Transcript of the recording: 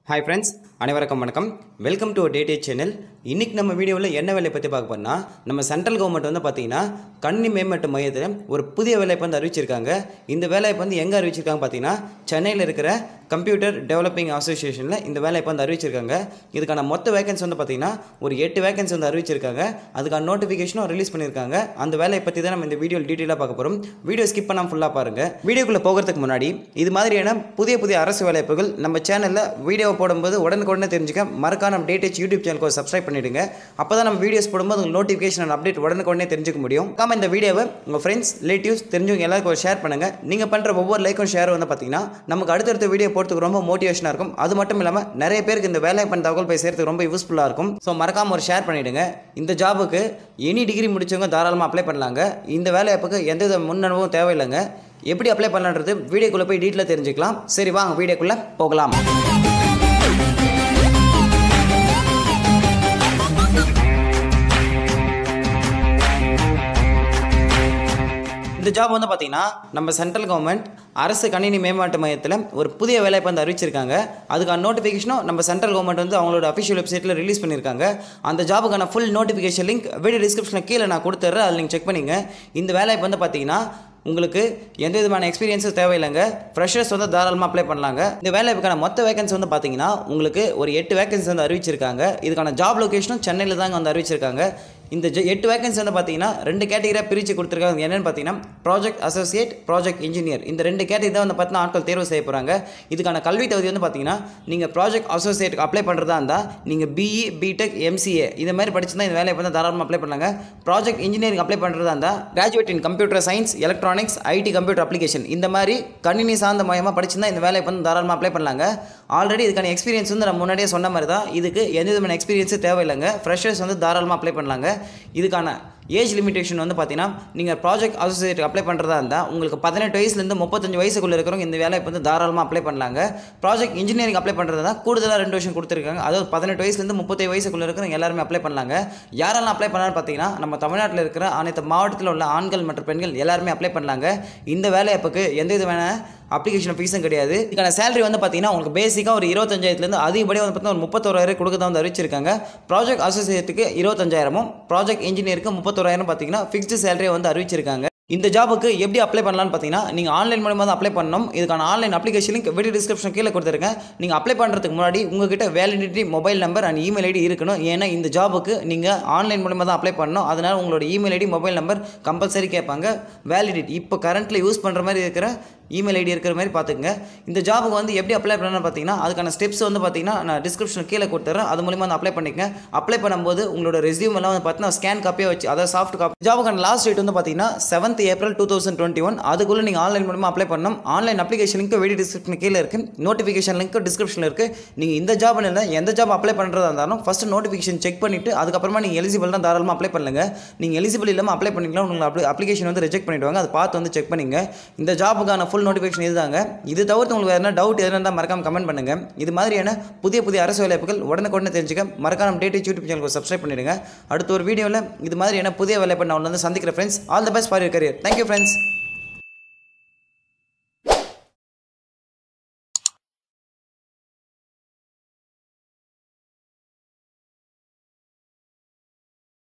hi friends அனைவருக்கும் வணக்கம் welcome to டேட்டே channel இன்றைக்கி நம்ம வீடியோவில் என்ன வேலையை பற்றி பார்க்க போனால் நம்ம சென்ட்ரல் கவர்மெண்ட் வந்து பார்த்திங்கன்னா கணினி மேம்பாட்டு மையத்தில் ஒரு புதிய வேலையை வந்து அறிவிச்சிருக்காங்க இந்த வேலையை வந்து எங்கே அறிவிச்சிருக்காங்க பார்த்தீங்கன்னா சென்னையில் இருக்கிற கம்ப்யூட்டர் டெவலப்பிங் அசோசியேஷனில் இந்த வேலையை வந்து அறிவிச்சிருக்காங்க இதுக்கான மொத்த வேகன்சி வந்து பார்த்திங்கன்னா ஒரு எட்டு வேகன்சி வந்து அறிவிச்சிருக்காங்க அதுக்கான நோட்டிஃபிகேஷனும் ரிலீஸ் பண்ணியிருக்காங்க அந்த வேலையை பற்றி தான் நம்ம இந்த வீடியோ டீட்டெயிலாக பார்க்க போகிறோம் வீடியோ ஸ்கிப் பண்ணாமல் ஃபுல்லாக பாருங்கள் வீடியோக்குள்ளே போகிறதுக்கு முன்னாடி இது மாதிரியான புதிய புதிய அரசு வேலைவாய்ப்புகள் நம்ம சேனலில் வீடியோ போடும்போது உடனுக்குடனே தெரிஞ்சுக்க மறக்காம நம்ம டேட்டேஜ் யூடியூப் சேனலுக்கு சப்ஸ்கிரைப் பண்ணிடுங்க அப்போ தான் நம்ம வீடியோஸ் போடும்போது உங்களுக்கு நோட்டிஃபிகேஷன் அண்ட் அப்டேட் உடனுக்குடனே தெரிஞ்சுக்க முடியும் காம இந்த வீடியோவை உங்கள் ஃப்ரெண்ட்ஸ் ரிலேட்டிவ்ஸ் தெரிஞ்சவங்க எல்லாருக்கும் ஷேர் பண்ணுங்கள் நீங்கள் பண்ணுற ஒவ்வொரு லைக்கும் ஷேர் வந்து பார்த்தீங்கன்னா நமக்கு அடுத்தடுத்த வீடியோ போகிறதுக்கு ரொம்ப மோட்டிவேஷனாக இருக்கும் அது மட்டும் இல்லாமல் நிறைய பேருக்கு இந்த வேலை பண்ண தகவல் போய் சேர்த்துக்கு ரொம்ப யூஸ்ஃபுல்லாக இருக்கும் ஸோ மறக்காமல் ஒரு ஷேர் பண்ணிவிடுங்க இந்த ஜாபுக்கு எனி டிகிரி முடிச்சவங்க தாராளமாக அப்ளை பண்ணலாங்க இந்த வேலைவாய்ப்புக்கு எந்தவித முன் அனுபவம் தேவையில்லைங்க எப்படி அப்ளை பண்ணலான்றது வீடியோக்குள்ளே போய் டீட்டெயிலாக தெரிஞ்சுக்கலாம் சரி வாங்க வீடியோக்குள்ளே போகலாம் இந்த ஜாப் வந்து பார்த்தீங்கன்னா நம்ம சென்ட்ரல் கவர்மெண்ட் அரசு கணினி மேம்பாட்டு மையத்தில் ஒரு புதிய வேலையை வந்து அறிவிச்சிருக்காங்க அதுக்கான நோட்டிஃபிகேஷனும் நம்ம சென்ட்ரல் கவர்மெண்ட் வந்து அவங்களோட அஃபிஷியல் வெப்சைட்டில் ரிலீஸ் பண்ணியிருக்காங்க அந்த ஜாபுக்கான ஃபுல் நோட்டிஃபிகேஷன் லிங்க் வீடியோ டிஸ்கிரிப்ஷனில் கீழே நான் கொடுத்துட்றேன் அதில் நீங்கள் செக் பண்ணிங்க இந்த வேலையை வந்து பார்த்தீங்கன்னா உங்களுக்கு எந்த விதமான எக்ஸ்பீரியன்ஸும் தேவையில்லைங்க ஃப்ரெஷர்ஸ் வந்து தாராளமாக அப்ளை பண்ணலாங்க இந்த வேலைக்கான மொத்த வேகன்சி வந்து பார்த்தீங்கன்னா உங்களுக்கு ஒரு எட்டு வேகன்சி வந்து அறிவிச்சிருக்காங்க இதுக்கான ஜாப் லொகேஷனும் சென்னையில் தாங்க வந்து அறிவிச்சிருக்காங்க இந்த ஜ- எட்டு வேகன்சி வந்து பார்த்தீங்கன்னா ரெண்டு கேட்டகரியாக பிரித்து கொடுத்துருக்காங்க என்னென்னு பார்த்தீங்கன்னா ப்ராஜெக்ட் அசோசியேட் ப்ராஜெக்ட் இன்ஜினியர் இந்த ரெண்டு கேட்டகரி தான் வந்து பார்த்தீங்கன்னா ஆட்கள் தேர்வு செய்ய போகிறாங்க இதுக்கான கல்வி தகுதி வந்து பார்த்தீங்கன்னா நீங்கள் ப்ராஜெக்ட் அசோசியேட்டுக்கு அப்ளை பண்ணுறதா இருந்தால் நீங்கள் பிஇ பிடெக் எம்சிஏ இந்த மாதிரி படிச்சிருந்தா இந்த வேலையை வந்து தாராளமாக அப்ளை பண்ணலாங்க ப்ராஜெக்ட் இன்ஜினியரிங் அப்ளை பண்ணுறதா இருந்தால் graduate in computer science electronics IT computer application இந்த மாதிரி கணினி சார்ந்த மையமாக படிச்சிருந்தா இந்த வேலையை வந்து தாராளமாக அப்ளை பண்ணலாங்க ஆல்ரெடி இதுக்கான எக்ஸ்பீரியன்ஸ் வந்து நம்ம முன்னாடியே சொன்ன மாதிரி தான் இதுக்கு எந்த விதமான எக்ஸ்பீரியன்ஸும் தேவையில்லைங்க ஃப்ரெஷர்ஸ் வந்து தாராளமாக அப்ளை பண்ணலாங்க இதுக்கான ஏஜ் லிமிடேஷன் வந்து பார்த்தீங்கன்னா நீங்கள் ப்ராஜெக்ட் அசோசியேட் அப்ளை பண்ணுறதா இருந்தால் உங்களுக்கு பதினெட்டு வயசுலேருந்து முப்பத்தஞ்சு வயசுக்குள்ளே இருக்கிறவங்க இந்த வேலையை வந்து தாராளமாக அப்ளை பண்ணலாங்க ப்ராஜெக்ட் இன்ஜினியரிங் அப்ளை பண்ணுறதா தான் கூடுதலாக ரெண்டு வருஷம் கொடுத்துருக்காங்க அதாவது பதினெட்டு வயசுலேருந்து முப்பத்தேழு வயசுக்குள்ளே இருக்கிறவங்க எல்லாருமே அப்ளை பண்ணலாங்க யாரெல்லாம் அப்ளை பண்ணலாம்னு பார்த்தீங்கன்னா நம்ம தமிழ்நாட்டில் இருக்கிற அனைத்து மாவட்டத்தில் உள்ள ஆண்கள் மற்றும் பெண்கள் எல்லாருமே அப்ளை பண்ணலாங்க இந்த வேலைவாய்ப்புக்கு எந்த விதமான அப்ளிகேஷன் ஃபீஸும் கிடையாது இதுக்கான சேலரி வந்து பார்த்தீங்கன்னா உங்களுக்கு பேசிக்காக ஒரு இருபத்தஞ்சாயிரத்துலேருந்து அதிகப்படியாக வந்து பார்த்தீங்கன்னா ஒரு முப்பத்தோராயிரம் கொடுக்க தான் வந்து அறிவிச்சிருக்காங்க ப்ராஜெக்ட் அசோசியேட்டுக்கு இருபத்தஞ்சாயிரமும் ப்ராஜெக்ட் இன்ஜினியருக்கு முப்பத்தோராயிரம் பார்த்தீங்கன்னா ஃபிக்ஸ்டு சேலரியை வந்து அறிவிச்சிருக்காங்க இந்த ஜாபுக்கு எப்படி அப்ளை பண்ணலாம்னு பார்த்தீங்கன்னா நீங்கள் ஆன்லைன் மூலமாக தான் அப்ளை பண்ணணும் இதுக்கான online application link video description கீழே கொடுத்துருக்கேன் நீங்கள் அப்ளை பண்ணுறதுக்கு முன்னாடி உங்ககிட்ட validity mobile number and email ID இருக்கணும் ஏன்னா இந்த ஜாபுக்கு நீங்கள் ஆன்லைன் மூலமாக தான் அப்ளை பண்ணணும் அதனால் உங்களோட email ID mobile number compulsory கேட்பாங்க வேலிடிட்டி இப்போ கரண்ட்டில் யூஸ் பண்ணுற மாதிரி இருக்கிற இமெயில் ஐடி இருக்கிற மாதிரி பார்த்துக்குங்க இந்த ஜாபுக்கு வந்து எப்படி அப்ளை பண்ணணும்னு பார்த்தீங்கன்னா அதுக்கான ஸ்டெப்ஸ் வந்து பார்த்தீங்கன்னா நான் டிஸ்கிரிப்ஷன் கீழே கொடுத்துறேன் அது மூலிமா வந்து அப்ளை பண்ணிக்கங்க அப்ளை பண்ணும்போது உங்களோட ரெஸ்யூம் எல்லாம் வந்து பார்த்தீங்கன்னா ஸ்கேன் காப்பியாக வச்சு அதாவது சாஃப்ட் காப்பி ஜாபுக்கான லாஸ்ட் டேட் வந்து பார்த்தீங்கன்னா seventh April two thousand twenty one அதுக்குள்ளே நீங்கள் ஆன்லைன் மூலமாக அப்ளை பண்ணணும் online application link video description கீழே இருக்குது நோட்டிஃபிகேஷன் லிங்க் டிஸ்கிரிப்ஷனில் இருக்குது நீங்கள் இந்த ஜாப் இல்லை எந்த ஜாப் அப்ளை பண்ணுறதா இருந்தாலும் ஃபஸ்ட்டு நோட்டிஃபிகேஷன் செக் பண்ணிவிட்டு அதுக்கப்புறமா நீங்கள் எலிஜிபிள் தான் தாராளமாக அப்ளை பண்ணுங்க நீங்கள் எலிஜிபிள் இல்லாமல் அப்ளை பண்ணிக்கலாம் உங்களுக்கு அப்ளிகேஷன் வந்து ரிஜெக்ட் பண்ணிவிடுவாங்க அதை பார்த்து வந்து செக் பண்ணுங்க இந்த ஜாபுக்கான ஃபுல் நோட்டிஃபிகேஷன் இதுதாங்க இது தவிர்த்து உங்களுக்கு வேறு என்ன டவுட் எதுனா இருந்தால் மறக்காம கமெண்ட் பண்ணுங்க இது மாதிரியான புதிய புதிய அரசு வேலைவாய்ப்புகள் உடனுக்குடனே தெரிஞ்சுக்க மறக்காம டேட்டி யூடியூப் சேனலுக்கு சப்ஸ்கிரைப் பண்ணிடுங்க அடுத்த ஒரு வீடியோவில் இது மாதிரியான புதிய வேலைவாய்ப்பு நான் உங்களை வந்து சந்திக்கிற friends all the best for your career thank you friends